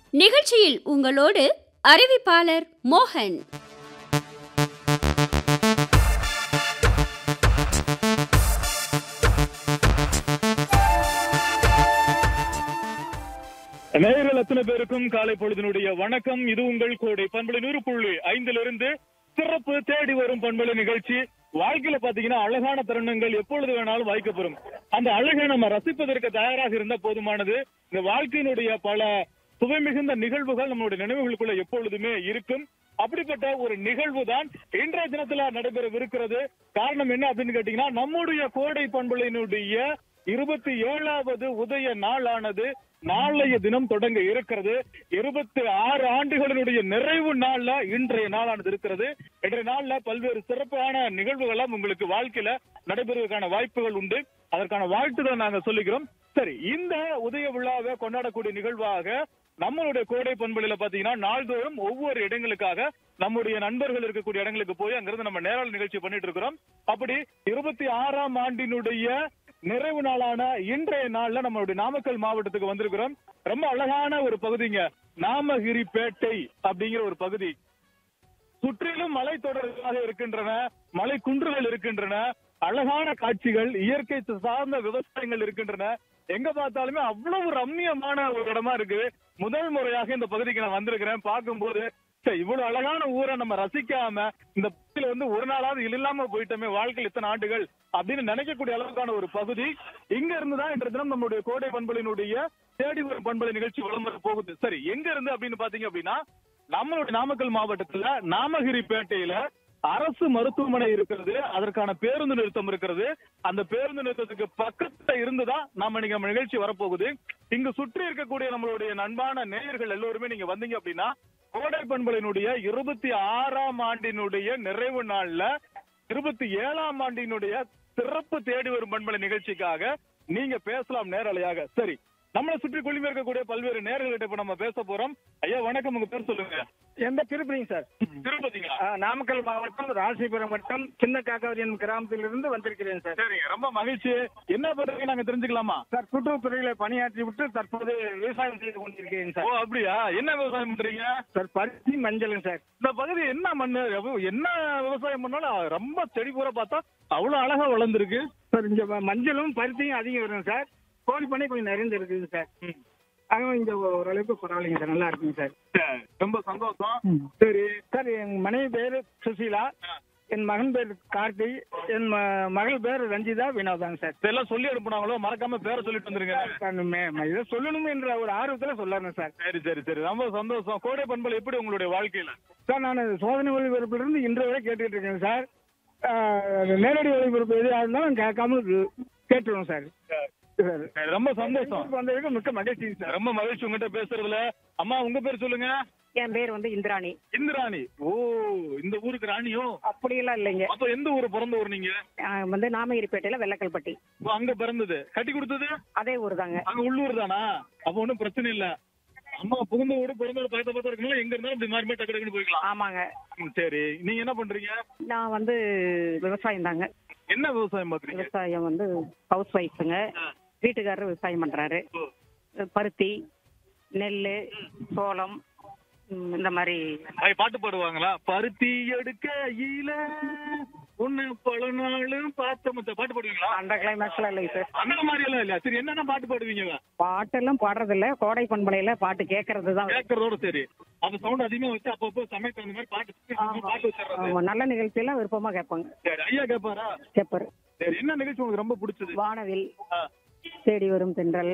நிகழ்ச்சியில் உங்களோடு அறிவிப்பாளர் மோகன் நேயர்கள் அத்தனை பேருக்கும் காலை பொழுதினுடைய வணக்கம் இது உங்கள் கோடை பண்பலை நூறு புள்ளி ஐந்திலிருந்து சிறப்பு தேடி வரும் பண்பலை நிகழ்ச்சி வாழ்க்கையில பாத்தீங்கன்னா அழகான தருணங்கள் எப்பொழுது வேணாலும் வாய்க்கப்பெறும் அந்த அழகை நம்ம ரசிப்பதற்கு தயாராக இருந்தா போதுமானது இந்த வாழ்க்கையினுடைய பல சுவை மிகுந்த நிகழ்வுகள் நம்மளுடைய நினைவுகளுக்குள்ள எப்பொழுதுமே இருக்கும் அப்படிப்பட்ட ஒரு நிகழ்வு தான் இன்றைய தினத்துல நடைபெறவிருக்கிறது காரணம் என்ன அப்படின்னு கேட்டீங்கன்னா நம்முடைய கோடை பண்பலையினுடைய இருபத்தி ஏழாவது உதய நாளானது நாளைய தினம் தொடங்க இருக்கிறது இருபத்தி ஆறு ஆண்டுகளினுடைய நிறைவு நாள்ல இன்றைய நாளானது இருக்கிறது இன்றைய நாள்ல பல்வேறு சிறப்பான நிகழ்வுகள்லாம் உங்களுக்கு வாழ்க்கையில நடைபெறுவதற்கான வாய்ப்புகள் உண்டு அதற்கான வாழ்த்துக்களை நாங்க சொல்லிக்கிறோம் சரி இந்த உதய விழாவை கொண்டாடக்கூடிய நிகழ்வாக நம்மளுடைய கோடை பண்புல பாத்தீங்கன்னா நாள்தோறும் ஒவ்வொரு இடங்களுக்காக நம்முடைய நண்பர்கள் இருக்கக்கூடிய இடங்களுக்கு போய் அங்கிருந்து நம்ம நேரல் நிகழ்ச்சி பண்ணிட்டு இருக்கிறோம் அப்படி இருபத்தி ஆறாம் ஆண்டினுடைய நிறைவு நாளான இன்றைய நாள்ல நம்மளுடைய நாமக்கல் மாவட்டத்துக்கு வந்திருக்கிறோம் ரொம்ப அழகான ஒரு பகுதிங்க நாமகிரி பேட்டை அப்படிங்கிற ஒரு பகுதி சுற்றிலும் மலை தொடர்களாக இருக்கின்றன மலை குன்றுகள் இருக்கின்றன அழகான காட்சிகள் இயற்கை சார்ந்த விவசாயங்கள் இருக்கின்றன எங்க பார்த்தாலுமே அவ்வளவு ரம்மியமான ஒரு இடமா இருக்கு முதல் முறையாக இந்த பகுதிக்கு நான் வந்திருக்கிறேன் பார்க்கும்போது ச்சே, இவ்வளவு அழகான ஊரை நம்ம ரசிக்காம இந்த பகுதியில வந்து ஒரு நாளாவது இல்லாம போயிட்டோமே வாழ்க்கையில் இத்தனை ஆண்டுகள் அப்படின்னு நினைக்கக்கூடிய அளவுக்கான ஒரு பகுதி இங்க இருந்துதான் இன்றைய தினம் நம்மளுடைய கோடை பண்பலினுடைய தேடி வரும் பண்பலை நிகழ்ச்சி வலம் வர போகுது சரி எங்க இருந்து அப்படின்னு பாத்தீங்க அப்படின்னா நம்மளுடைய நாமக்கல் மாவட்டத்துல நாமகிரி பேட்டையில அரசு மருத்துவமனை இருக்கிறது அதற்கான பேருந்து நிறுத்தம் இருக்கிறது அந்த பேருந்து நிறுத்தத்துக்கு பக்கத்துல இருந்துதான் நாம இன்னைக்கு நம்ம நிகழ்ச்சி வரப்போகுது இங்கு சுற்றி இருக்கக்கூடிய நம்மளுடைய நண்பான நேயர்கள் எல்லோருமே நீங்க வந்தீங்க அப்படின்னா கோடை பண்பலினுடைய இருபத்தி ஆறாம் ஆண்டினுடைய நிறைவு நாள்ல இருபத்தி ஏழாம் ஆண்டினுடைய சிறப்பு தேடி வரும் பண்பலை நிகழ்ச்சிக்காக நீங்க பேசலாம் நேரலையாக சரி நம்மளை சுற்றி குழுமி இருக்கக்கூடிய பல்வேறு நேர்கள்கிட்ட இப்ப நம்ம பேச போறோம் ஐயா வணக்கம் உங்க பேர் சொல்லுங்க எந்த திருப்பதிங்க சார் திருப்பதிங்களா ஆ, நாமக்கல் மாவட்டம் ராசிபுரம் வட்டம் சின்ன காக்காவரியன் கிராமத்திலிருந்து வந்திருக்கிறேன் சார் சரிங்க ரொம்ப மகிழ்ச்சி என்ன பண்றீங்க நாங்க தெரிஞ்சுக்கலாமா சார் கூட்டுறவுத்துறையில பணியாற்றி விட்டு தற்போது விவசாயம் செய்து கொண்டிருக்கிறேன் ஓ சார் அப்படியா என்ன விவசாயம் பண்றீங்க சார் பருத்தி மஞ்சளுங்க சார் இந்த பகுதி என்ன மண்ணு எவ்வ- என்ன விவசாயம் பண்ணாலும் ரொம்ப செடி பூரா பார்த்தா அவ்வளவு அழகா வளர்ந்துருக்கு சார் இங்க ம- மஞ்சளும் பருத்தியும் அதிகம் வருங்க சார் கோழி பண்ணை கொஞ்சம் நிறைந்து இருக்குங்க சார் அதுவும் இங்க ஓரளவுக்கு பரவாயில்லைங்க சார் நல்லா இருக்குங்க சார் சரி, ரொம்ப சந்தோஷம் ம். சரி சார் என் மனைவி பேர் சுசீலா என் மகன் பேர் கார்த்தி என் ம- மகள் பேர் ரஞ்சிதா வினோதாங்க சார் இதெல்லாம் சொல்லி அனுப்புனாங்களோ மறக்காம பேரை சொல்லிட்டு வந்துருங்க சார், மே- ம- இதை சொல்லணும் என்ற ஒரு ஆர்வத்துல சொல்லணும் சார் சரி சரி சரி ரொம்ப சந்தோஷம் கோடை பண்பல் எப்படி உங்களுடைய வாழ்க்கையில சார் நான் சோதனை ஒளிபரப்பிலிருந்து இன்று வரை கேட்டுக்கிட்டு இருக்கேன் சார் ஆஹ், நேரடி ஒளிபரப்பு எதுவாக இருந்தாலும் கேட்காம இரு- கேட்டுருவோம் சார் சார் சரி, ரொம்ப சந்தோஷம் வந்ததுக்கு மிக்க மகிழ்ச்சி சார் ரொம்ப மகிழ்ச்சி உங்ககிட்ட பேசுறதுல அம்மா உங்க பேர் சொல்லுங்க என் பேர் வந்து இந்திராணி இந்திராணி ஓ இந்த ஊருக்கு ராணியோ அப்படியெல்லாம் இல்லைங்க அப்ப எந்த ஊரு பிறந்த ஊர் நீங்க ஆஹ் வந்து நாமகிரிப்பேட்டையில வெள்ளக்கல்பட்டி ஓ, அங்க பிறந்தது கட்டி கொடுத்தது அதே ஊர் தாங்க அங்க உள்ளூர் தானா அப்ப ஒண்ணும் பிரச்சனை இல்ல அம்மா புகுந்த வீடு பிறந்த வீடு பக்கத்து பக்கத்துல இருக்கனால எங்க இருந்தாலும் இப்படி மாறி மாறி டக்கு டக்குன்னு போய்க்கலாம் ஆமாங்க ம், சரி நீங்க என்ன பண்றீங்க நான் வந்து விவசாயம் தாங்க என்ன விவசாயம் பாக்குறீங்க விவசாயம் வந்து ஹவுஸ் ஒய்ஃபுங்க வீட்டுக்காரர் விவசாயம் பண்றாரு பருத்தி நெல் சோளம் ம், இந்த மாதிரி ஐ, பாட்டு பாடுவாங்களா பருத்தி எடுக்க ஈல ஒண்ணு பல நாளும் பார்த்த மத்த பாட்டு பாடுவீங்களா அந்த கிளைமேக்ஸ்ல இல்லைங்க சார் அந்த மாதிரி எல்லாம் இல்ல சரி என்னென்ன பாட்டு பாடுவீங்க பாட்டெல்லாம் பாடுறது இல்ல கோடை பண்பலையில பாட்டு கேட்கறது தான் கேட்கறதோட சரி அந்த சவுண்ட் அதிகமா வச்சு அப்பப்போ சமைக்க அந்த மாதிரி பாட்டு பாட்டு வச்சிடுறது ஆமா, நல்ல நிகழ்ச்சியெல்லாம் விருப்பமா கேட்பாங்க சரி ஐயா கேட்பாரா கேப்பர் சரி என்ன நிகழ்ச்சி உங்களுக்கு ரொம்ப பிடிச்சது வானவில் ஆ. தேடி வரும் தென்றல்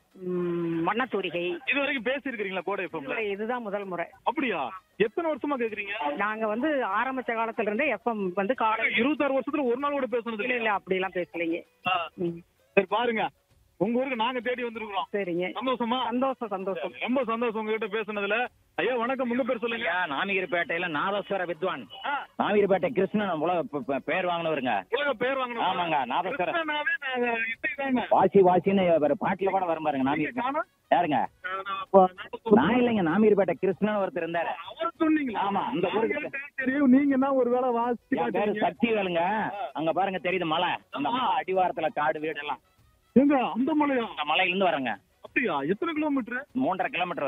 ம், வண்ணத்தூரிகை இது வரைக்கும் பேசியிருக்கிறீங்களா கோடை எஃப்எம்ல இல்ல, இதுதான் முதல் முறை அப்படியா எத்தனை வருஷமா கேக்குறீங்க நாங்க வந்து ஆரம்பிச்ச காலத்துல இருந்தே எஃப்எம் வந்து காலை இருபத்தாறு வருஷத்துல ஒரு நாள் கூட பேசுனது இல்ல இல்லையா இல்ல அப்படி எல்லாம் பேசலைங்க ஆ. ம், சரி பாருங்க உங்க ஊருக்கு நாங்க தேடி வந்திருக்கிறோம் சரிங்க சந்தோஷமா சந்தோஷம் சந்தோஷம் ரொம்ப சந்தோஷம் உங்ககிட்ட பேசுனதுல ஐயா வணக்கம் உங்க பேர் சொல்லுங்க ஐயா நாமிகிரிப்பேட்டையில நாதஸ்வர வித்வான் ஆ, நாமிகிரிப்பேட்டை கிருஷ்ணன் உலக ப- ப- பேர் வாங்கினவருங்க உலக பேர் வாங்கணும் ஆமாங்க, நாதஸ்வர. கிருஷ்ணனாவே நாங்க இசைதாங்க. வாசி வாசின்னு ஒரு பாட்டுல கூட வரும் பாருங்க நாமிகிரி நானும், யாருங்க ஆ, நான் அப்ப நாட்டு நான் இல்லைங்க நாமிகிரிப்பேட்டை கிருஷ்ணன் ஒருத்தர் இருந்தாரு அவர் சொன்னீங்களா ஆமா, இந்த ஊருக்கு. நான் கேட்டேன், தெரியும் நீங்க என்ன ஒரு வேளை வாசிச்சு என் பேரு காட்டுறீங்க சக்தி வேலுங்க அங்க பாருங்க தெரியுது மலை அந்த மலை அடிவாரத்துல காடு வீடு எல்லாம் எங்க அந்த மலையா அந்த மலையில இருந்து வரேங்க அப்படியா எத்தனை கிலோமீட்டர் மூன்றரை கிலோமீட்டர்